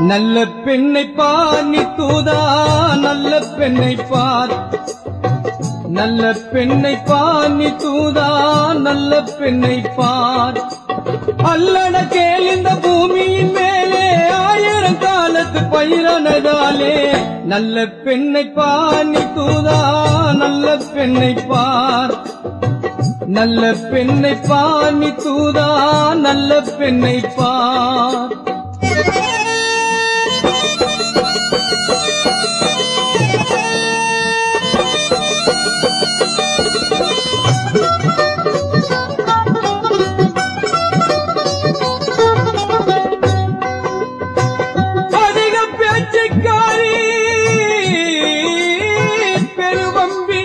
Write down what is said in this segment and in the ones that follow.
நல்ல பெண்ணை பார் நீ தூதா நல்ல பெண்ணை பார் நல்ல பெண்ணை பார் நீ தூதா நல்ல பெண்ணை பார் அல்லட கேள் இந்த பூமியின் மேலே ஆயிரம் காலத்து பயிரானதாலே நல்ல பெண்ணை பார் நீ தூதா நல்ல பெண்ணை பார் நல்ல பெண்ணை பார் நீ தூதா நல்ல பெண்ணை பார் அதிக பேச்சுக்காரி பெருவம்பி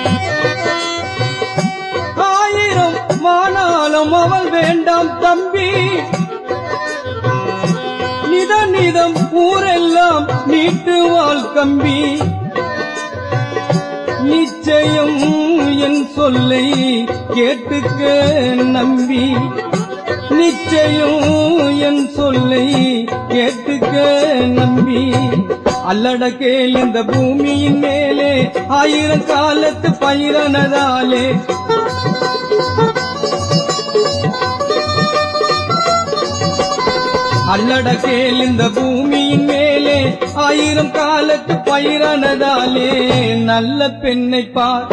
ஆயிரம் மானாலும் அவள் வேண்டாம் தம்பி நித நிதம் ஊரெல்லாம் நீட்டுவாள் கம்பி நிச்சயம் என் சொல்லை கேட்டுக்க நம்பி நிச்சயம் என் சொல்லை கேட்டுக்க நம்பி அல்லட கேள் இந்த பூமியின் மேலே ஆயிரம் காலத்து பயிரனதாலே அல்லட கேள் இந்த பூமியின் மேலே ஆயிரம் காலத்து பயிரானதாலே நல்ல பெண்ணை பார்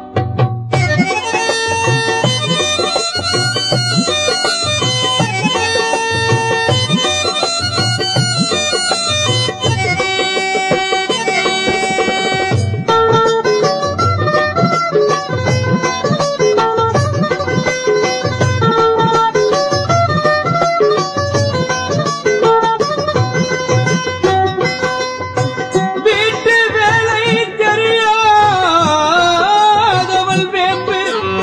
வீட்டு வேலை தெரியாதவள் வேம்பு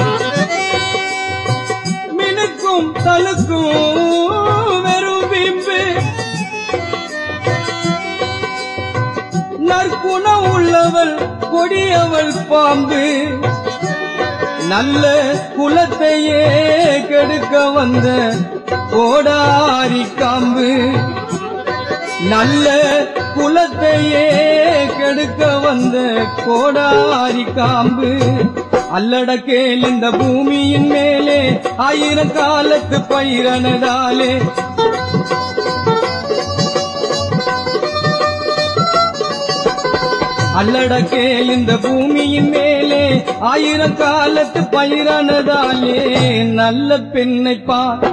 மினுக்கும் தலுக்கும் வெறும் வீம்பு நற்குணம் உள்ளவள் கொடியவள் பாம்பு நல்ல குலத்தையே கெடுக்க வந்த கோடாரி காம்பு நல்ல குலத்தையே கெடுக்க வந்த கோடாரி காம்பு அல்லட கேள் இந்த பூமியின் மேலே ஆயிரம் காலத்து பயிரனதாலே அல்லட கேள் இந்த பூமியின் மேலே ஆயிரம் காலத்து பயிரானதாலே நல்ல பெண்ணை பார்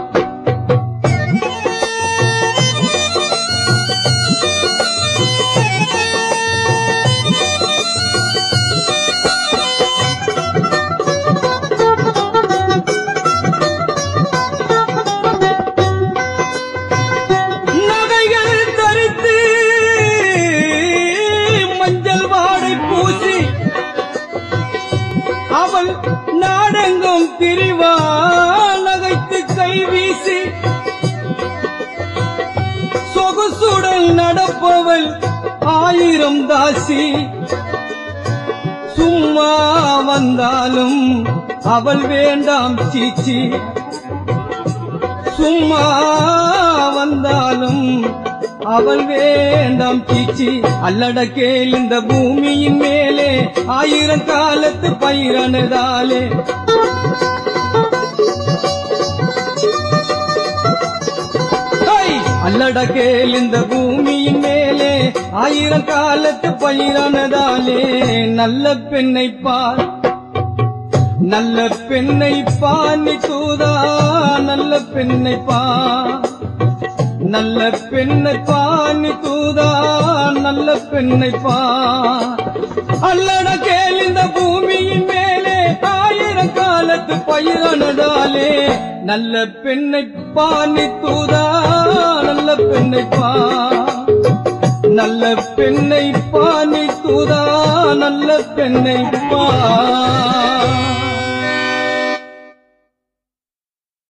நகைகள் தரித்து மஞ்சள் வாடை பூசி அவள் நாடெங்கும் திரிவா நகைத்து கை வீசி சொகுசுடன் நடப்பவள் ஆயிரம் தாசி சும்மா வந்தாலும் அவள் வேண்டாம் சீச்சி சும்மா வந்தாலும் அவள் வேண்டாம் கீச்சி அல்லட கேள் இந்த பூமியின் மேலே ஆயிரம் காலத்து பயிரானதாலே ஹை! அல்லட கேள் இந்த பூமியின் மேலே ஆயிரம் காலத்து பயிரானதாலே நல்ல பெண்ணை பார் நல்ல பெண்ணை பாணி தூதா நல்ல பெண்ணை பா நல்ல பெண்ணை பாணி தூதா நல்ல பெண்ணை பா அல்லட கேள் இந்த பூமியின் மேலே ஆயிரம் காலத்து பயிரானதாலே நல்ல பெண்ணை பாணி தூதா நல்ல பெண்ணை பா நல்ல பெண்ணை பாணி தூதா நல்ல பெண்ணை பா